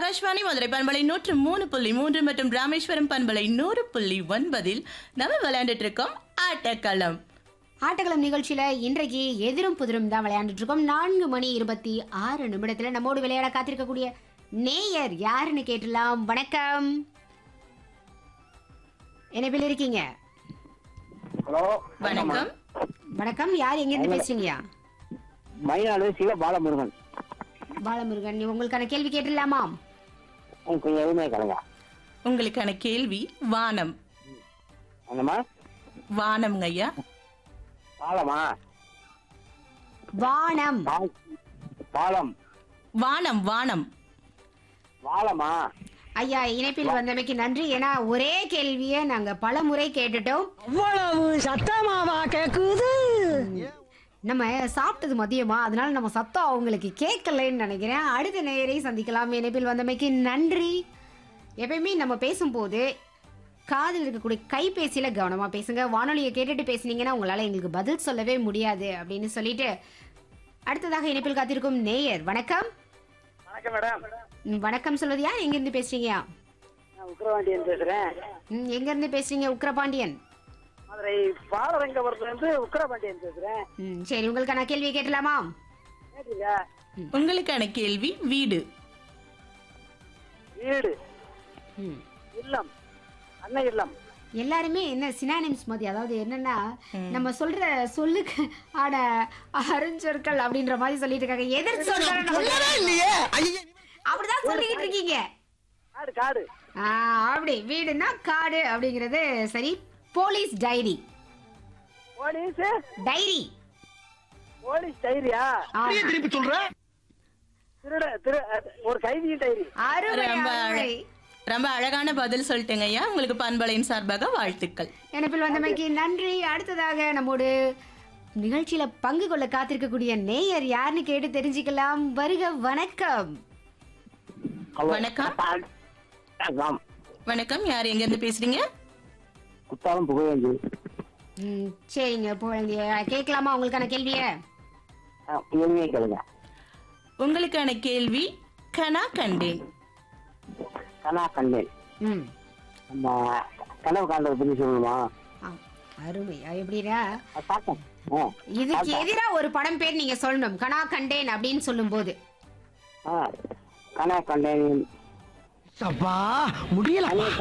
ஆகாஷ்வாணி மதுரை பண்பலை நூற்று மூணு புள்ளி மூன்று மற்றும் ராமேஸ்வரம் பண்பலை நூறு புள்ளி ஒன்பதில் நம்ம விளையாண்டுட்டு இருக்கோம் ஆட்டக்களம் ஆட்டக்களம் நிகழ்ச்சியில இன்றைக்கு எதிரும் புதிரும் தான் விளையாண்டுட்டு இருக்கோம் நான்கு மணி இருபத்தி ஆறு நிமிடத்துல நம்மோடு விளையாட காத்திருக்கக்கூடிய நேயர் யாருன்னு கேட்டுலாம் வணக்கம் என்ன இருக்கீங்க ஹலோ வணக்கம் வணக்கம் யார் எங்க இருந்து பேசுறீங்கயா மயிலாடு சிவ பாலமுருகன் பாலமுருகன் உங்களுக்கான கேள்வி கேட்டுடலாமா உங்களுக்கு கொஞ்சம் எதுவுமே கலங்க உங்களுக்கான கேள்வி வானம் என்னம்மா வானம்ங்க ஐயா பாலமா வானம் பால் பாலம் வானம் வானம் வாழமா ஐயா இணைப்பில் வந்தமைக்கு நன்றி ஏன்னா ஒரே கேள்வியை நாங்க பல முறை கேட்டுட்டோம் அவ்வளவு சத்தமாவா கேக்குது நம்ம சாப்பிட்டது மதியமா அதனால நம்ம சத்தம் அவங்களுக்கு கேட்கலன்னு நினைக்கிறேன் அடுத்த நேயரை சந்திக்கலாம் இணைப்பில் வந்தமைக்கு நன்றி எப்பயுமே நம்ம பேசும்போது காதில் இருக்கக்கூடிய கைபேசியில கவனமா பேசுங்க வானொலியை கேட்டுட்டு பேசுனீங்கன்னா உங்களால எங்களுக்கு பதில் சொல்லவே முடியாது அப்படின்னு சொல்லிட்டு அடுத்ததாக இணைப்பில் காத்திருக்கும் நேயர் வணக்கம் வணக்கம் மேடம் ம், வணக்கம் சொல்வது யார் எங்க இருந்து பேசுறீங்க நான் உக்கரவாண்டியன் பேசுறேன் ம், எங்க இருந்து பேசுறீங்க உக்ரபாண்டியன் மதுரை பாலரங்கபுரத்துல இருந்து உக்கரபாண்டியன் பேசுறேன் ம், சரி உங்களுக்கான கேள்வியை கேட்டலாமா கேட்டீங்க உங்களுக்கான கேள்வி வீடு வீடு ம். இல்லம் அன்னை இல்லம் எல்லாருமே என்ன சினானிம்ஸ் மாதிரி அதாவது என்னன்னா நம்ம சொல்ற சொல்லுக்கு ஆட அருஞ்சொற்கள் அப்படின்ற மாதிரி சொல்லிட்டு இருக்காங்க எதிர் சொல்ற இல்லையே ஐயே அப்படிதான் சொல்லிக்கிட்டு இருக்கீங்க காடு காடு ஆ, அப்படி வீடுனா காடு அப்படிங்கிறது சரி police diary police diary police டைரியா திருப்பி சொல்ற திருட திரு ஒரு கைதியின் டைரி அருமை ரொம்ப அருமை அழ- ரொம்ப அழகான பதில் சொல்லிட்டேங்க ஐயா உங்களுக்கு பண்பலையின் சார்பாக வாழ்த்துக்கள் எனப்பில் வந்தமைக்கு நன்றி அடுத்ததாக நம்மோடு நிகழ்ச்சியில பங்கு கொள்ள காத்திருக்கக்கூடிய நேயர் யாருன்னு கேட்டு தெரிஞ்சுக்கலாம் வருக வணக்கம் வணக்கம் ஆம் வணக்கம் யார் எங்க இருந்து பேசுறீங்க குத்தாலம் புகழேந்தி ம், சரிங்க புகழந்திய கேட்கலாமா உங்களுக்கான கேள்வியை எதுவுமே கேளுங்க உங்களுக்கான கேள்வி கனா கண்டேன் கனா கண்டேன் ம் நம்ம கனவு காண்டதை பத்தி சொல்லணுமா ஆ, அருமை அது எப்படின்னா அது பார்த்தேன் ஆ இதுக்கு எதிரா ஒரு படம் பேர் நீங்க சொல்லணும் கனா கண்டேன் அப்படின்னு சொல்லும் போது ஆ கனா கண்டேன் அப்பா முடியல